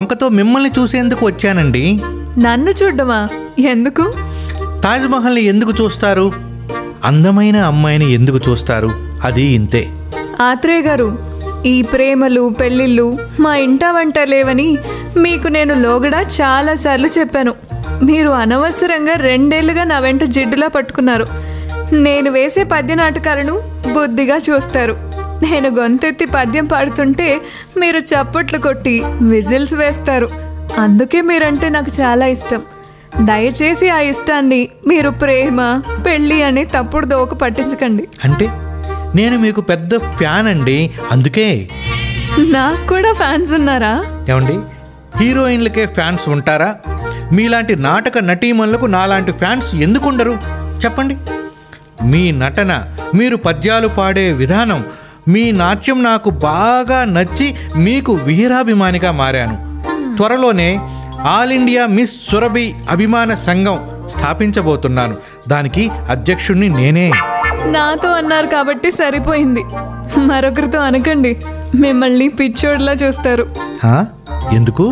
వంకతో మిమ్మల్ని చూసేందుకు వచ్చానండి నన్ను చూడ్డమా ఎందుకు తాజ్మహల్ని ఎందుకు చూస్తారు అందమైన అమ్మాయిని ఎందుకు చూస్తారు అది ఇంతే ఆత్రేయ గారు ఈ ప్రేమలు పెళ్ళిళ్ళు మా ఇంట వంట లేవని మీకు నేను లోగడ చాలాసార్లు చెప్పాను మీరు అనవసరంగా రెండేళ్లుగా నా వెంట జిడ్డులా పట్టుకున్నారు నేను వేసే పద్య నాటకాలను బుద్ధిగా చూస్తారు నేను గొంతెత్తి పద్యం పాడుతుంటే మీరు చప్పట్లు కొట్టి విజిల్స్ వేస్తారు అందుకే మీరంటే నాకు చాలా ఇష్టం దయచేసి ఆ ఇష్టాన్ని మీరు ప్రేమ పెళ్ళి అని తప్పుడు దోక పట్టించకండి అంటే నేను మీకు పెద్ద ఫ్యాన్ అండి అందుకే నాకు కూడా ఫ్యాన్స్ ఉన్నారా ఏమండి హీరోయిన్లకే ఫ్యాన్స్ ఉంటారా మీలాంటి నాటక నటీమణులకు నాలాంటి ఫ్యాన్స్ ఎందుకు ఉండరు చెప్పండి మీ నటన మీరు పద్యాలు పాడే విధానం మీ నాట్యం నాకు బాగా నచ్చి మీకు వీరాభిమానిగా మారాను త్వరలోనే ఆల్ ఇండియా మిస్ సురభి అభిమాన సంఘం స్థాపించబోతున్నాను దానికి అధ్యక్షుణ్ణి నేనే నాతో అన్నారు కాబట్టి సరిపోయింది మరొకరితో అనకండి మిమ్మల్ని పిచ్చోడ్లా చూస్తారు హా? ఎందుకు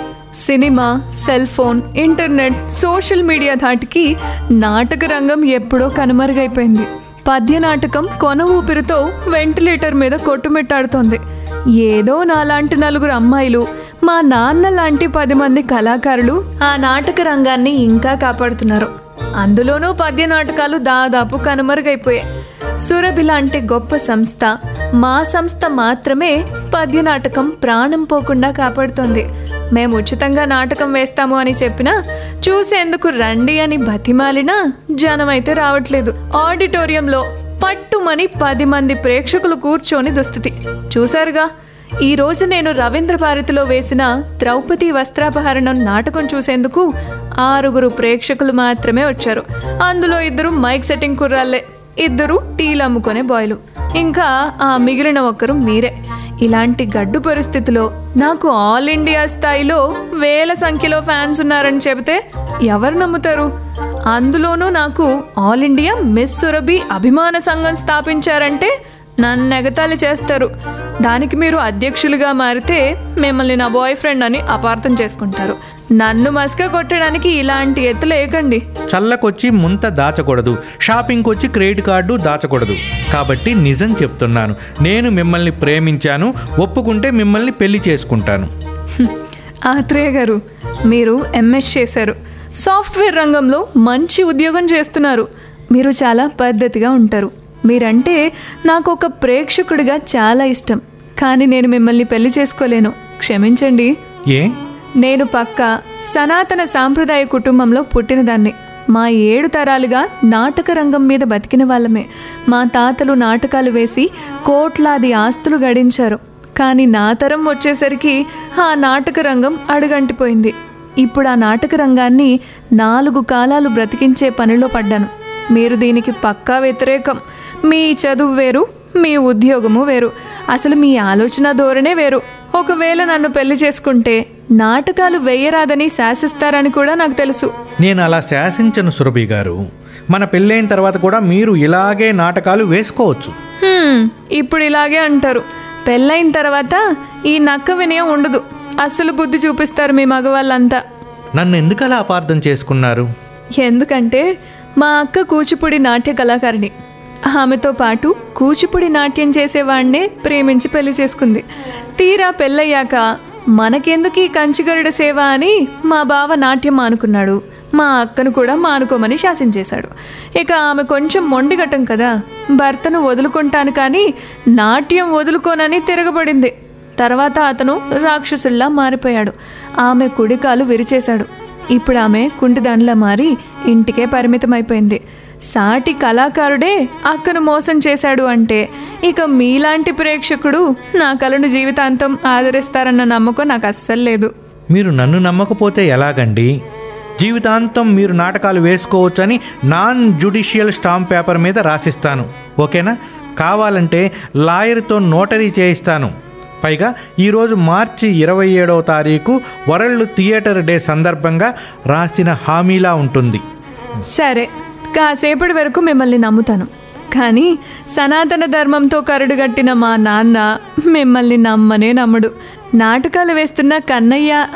cinema cell phone internet social media ధాటికి నాటక రంగం ఎప్పుడో కనుమరుగైపోయింది పద్య నాటకం కొన ఊపిరితో వెంటిలేటర్ మీద కొట్టుమిట్టాడుతోంది ఏదో నాలాంటి నలుగురు అమ్మాయిలు మా నాన్న లాంటి పది మంది కళాకారులు ఆ నాటక రంగాన్ని ఇంకా కాపాడుతున్నారు అందులోనూ పద్య నాటకాలు దాదాపు కనుమరుగైపోయాయి సురభి లాంటి గొప్ప సంస్థ మా సంస్థ మాత్రమే పద్య నాటకం ప్రాణం పోకుండా కాపాడుతోంది మేము ఉచితంగా నాటకం వేస్తాము అని చెప్పినా చూసేందుకు రండి అని బతిమాలినా జనం అయితే రావట్లేదు ఆడిటోరియంలో పట్టుమని పది మంది ప్రేక్షకులు కూర్చొని దుస్థితి చూశారుగా ఈ రోజు నేను రవీంద్ర భారతిలో వేసిన ద్రౌపది వస్త్రాపహరణం నాటకం చూసేందుకు ఆరుగురు ప్రేక్షకులు మాత్రమే వచ్చారు అందులో ఇద్దరు మైక్ సెట్టింగ్ కుర్రాళ్ళే ఇద్దరు టీలు అమ్ముకునే బాయ్లు ఇంకా ఆ మిగిలిన ఒక్కరు మీరే ఇలాంటి గడ్డు పరిస్థితిలో నాకు ఆల్ ఇండియా స్థాయిలో వేల సంఖ్యలో ఫ్యాన్స్ ఉన్నారని చెబితే ఎవరు నమ్ముతారు అందులోనూ నాకు ఆల్ ఇండియా మిస్ సురభి అభిమాన సంఘం స్థాపించారంటే నన్ను ఎగతాళి చేస్తారు దానికి మీరు అధ్యక్షులుగా మారితే మిమ్మల్ని నా బాయ్ ఫ్రెండ్ అని అపార్థం చేసుకుంటారు నన్ను మస్క కొట్టడానికి ఇలాంటి ఎత్తులు వేయకండి చల్లకొచ్చి ముంత దాచకూడదు షాపింగ్కి వచ్చి క్రెడిట్ కార్డు దాచకూడదు కాబట్టి నిజం చెప్తున్నాను నేను మిమ్మల్ని ప్రేమించాను ఒప్పుకుంటే మిమ్మల్ని పెళ్లి చేసుకుంటాను హ్మ్. ఆత్రేయ గారు మీరు ఎంఎస్ చేశారు సాఫ్ట్వేర్ రంగంలో మంచి ఉద్యోగం చేస్తున్నారు మీరు చాలా పద్ధతిగా ఉంటారు మీరంటే నాకు ఒక ప్రేక్షకుడిగా చాలా ఇష్టం కానీ నేను మిమ్మల్ని పెళ్లి చేసుకోలేను క్షమించండి ఏ నేను పక్క సనాతన సాంప్రదాయ కుటుంబంలో పుట్టినదాన్ని మా ఏడు తరాలుగా నాటక రంగం మీద బతికిన వాళ్ళమే మా తాతలు నాటకాలు వేసి కోట్లాది ఆస్తులు గడించారు కానీ నా తరం వచ్చేసరికి ఆ నాటక రంగం అడుగంటిపోయింది ఇప్పుడు ఆ నాటక రంగాన్ని నాలుగు కాలాలు బ్రతికించే పనిలో పడ్డాను మీరు దీనికి పక్కా వ్యతిరేకం మీ చదువు వేరు మీ ఉద్యోగము వేరు అసలు మీ ఆలోచన ధోరణే వేరు ఒకవేళ నన్ను పెళ్లి చేసుకుంటే నాటకాలు వేయరాదని శాసిస్తారని కూడా నాకు తెలుసు నేను అలా శాసించను సురభి గారు మన పెళ్ళైన తర్వాత కూడా మీరు ఇలాగే నాటకాలు వేసుకోవచ్చు హ్మ్, ఇప్పుడు ఇలాగే అంటారు పెళ్ళైన తర్వాత ఈ నక్క వినయం ఉండదు అసలు బుద్ధి చూపిస్తారు మీ మగవాళ్ళంతా నన్ను ఎందుకు అలా అపార్థం చేసుకున్నారు ఎందుకంటే మా అక్క కూచిపూడి నాట్య కళాకారిణి ఆమెతో పాటు కూచిపూడి నాట్యం చేసేవాడినే ప్రేమించి పెళ్లి చేసుకుంది తీరా పెళ్ళయ్యాక మనకెందుకు ఈ కంచిగరుడ సేవ అని మా బావ నాట్యం మానుకున్నాడు మా అక్కను కూడా మానుకోమని శాసించేశాడు ఇక ఆమె కొంచెం మొండిగటం కదా భర్తను వదులుకుంటాను కానీ నాట్యం వదులుకోనని తిరగబడింది తర్వాత అతను రాక్షసుల్లా మారిపోయాడు ఆమె కుడికాలు విరిచేశాడు ఇప్పుడు ఆమె కుంటిదానిలా మారి ఇంటికే పరిమితమైపోయింది సాటి కళాకారుడే అక్కను మోసం చేశాడు అంటే ఇక మీలాంటి ప్రేక్షకుడు నా కళను జీవితాంతం ఆదరిస్తారన్న నమ్మకం నాకు అస్సలు లేదు మీరు నన్ను నమ్మకపోతే ఎలాగండి జీవితాంతం మీరు నాటకాలు వేసుకోవచ్చని నాన్ జుడిషియల్ స్టాంప్ పేపర్ మీద రాసిస్తాను ఓకేనా కావాలంటే లాయర్తో నోటరీ చేయిస్తాను పైగా ఈరోజు మార్చి ఇరవై ఏడవ తారీఖు వరల్డ్ థియేటర్ డే సందర్భంగా రాసిన హామీలా ఉంటుంది సరే కాసేపటి వరకు మిమ్మల్ని నమ్ముతాను కానీ సనాతన ధర్మంతో కరడుగట్టిన మా నాన్న మిమ్మల్ని నమ్మనే నమ్మడు నాటకాలు వేస్తున్న కన్నయ్య